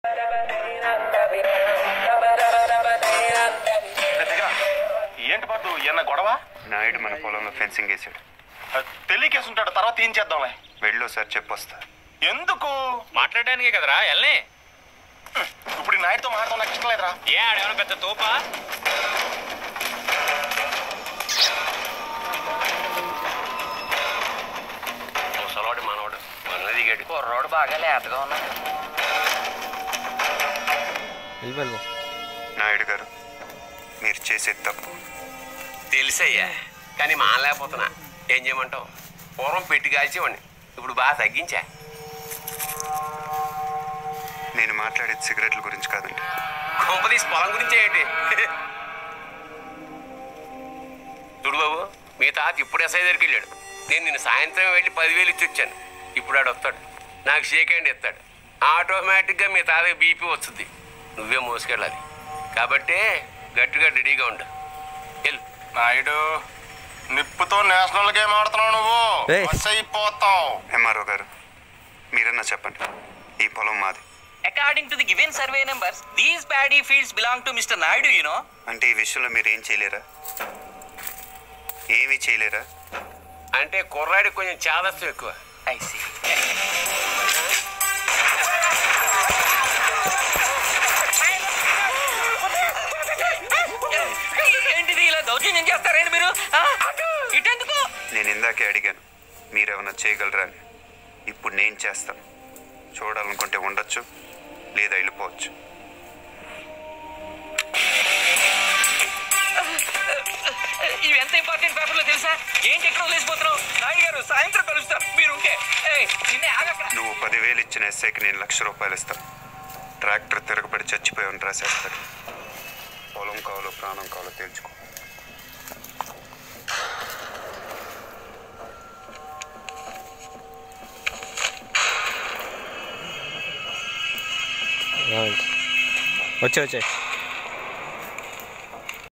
పెద్దగా ఏంటి పాటు ఏమన్నా గొడవ నాయుడు మన పొలంలో ఫెన్సింగ్ వేసాడు తెలియకేసి ఉంటాడు తర్వాత ఏం చేద్దాంలే వెళ్ళో సార్ చెప్పొస్తా ఎందుకు మాట్లాడడానికే కదరా ఎల్ని ఇప్పుడు ఈ నాయుడుతో మాట్లాడడం నాకు ఇష్టం లేదురా ఏ ఆడేమైనా పెద్ద తోపా ముసలోడు మనోడు మన దిగాడు కుర్రోడు బాగా లేతగా ఉన్నాడు నాయుడు గారు మీరు చేసేది తప్పు తెలుసయ్యా కానీ మానలేకపోతున్నా ఏం చేయమంటావు పూర్వం పెట్టి కాల్చేవాడిని ఇప్పుడు బాగా తగ్గించా నేను మాట్లాడేది సిగరెట్ల గురించి కాదండి కొంపదీసి పొలం గురించి ఏంటి చూడు బాబు మీ తాత ఇప్పుడు ఎస్ఐ దగ్గరికి వెళ్ళాడు నేను నిన్ను సాయంత్రం వెళ్ళి పదివేలు ఇచ్చి వచ్చాను ఇప్పుడు ఆడు వస్తాడు నాకు షేక్ హ్యాండ్ ఇస్తాడు ఆటోమేటిక్గా మీ తాతకి బీపీ వస్తుంది నువ్వే మోసుకెళ్ళాలి కాబట్టి గట్టిగా రెడీగా ఉండు వెళ్ళు నాయుడు నిప్పుతో నేషనల్ గేమ్ ఆడుతున్నావు నువ్వు ఏయ్. బస్ అయిపోతావు ఎంఆర్ఓ గారు మీరన్నా చెప్పండి ఈ పొలం మాది according to the given survey numbers these paddy fields belong to mister Naidu you know అంటే ఈ విషయంలో మీరు ఏం చేయలేరా ఏమీ చేయలేరా అంటే కుర్రాడికి కొంచెం చాదస్తం ఎక్కువ ఐ సీ ఏంటిది ఇలా దౌర్జన్యం చేస్తారేంటి మీరు ఆ? ఇటెందుకు నేను ఇందాకే అడిగాను మీరేమన్నా చేయగలరా అని ఇప్పుడు నేను చేస్తాను చూడాలనుకుంటే ఉండొచ్చు లేదా వెళ్ళిపోవచ్చు ఇవి ఎంత ఇంపార్టెంట్ పేపర్లో తెలుసా ఏంటి ఎక్కడ వదిలేసిపోతున్నావు నాయుడు గారు సాయంత్రం కలుస్తాం మీరు ఉంటే ఏయ్, నిన్నే ఆగక్కడ నువ్వు పదివేలు ఇచ్చిన ఎస్ఐకి నేను లక్ష రూపాయలు ఇస్తాను ట్రాక్టర్ తిరగబడి చచ్చిపోయామని రాసేస్తాడు పొలం కావాలో ప్రాణం కావాలో తేల్చుకో వచ్చే వచ్చే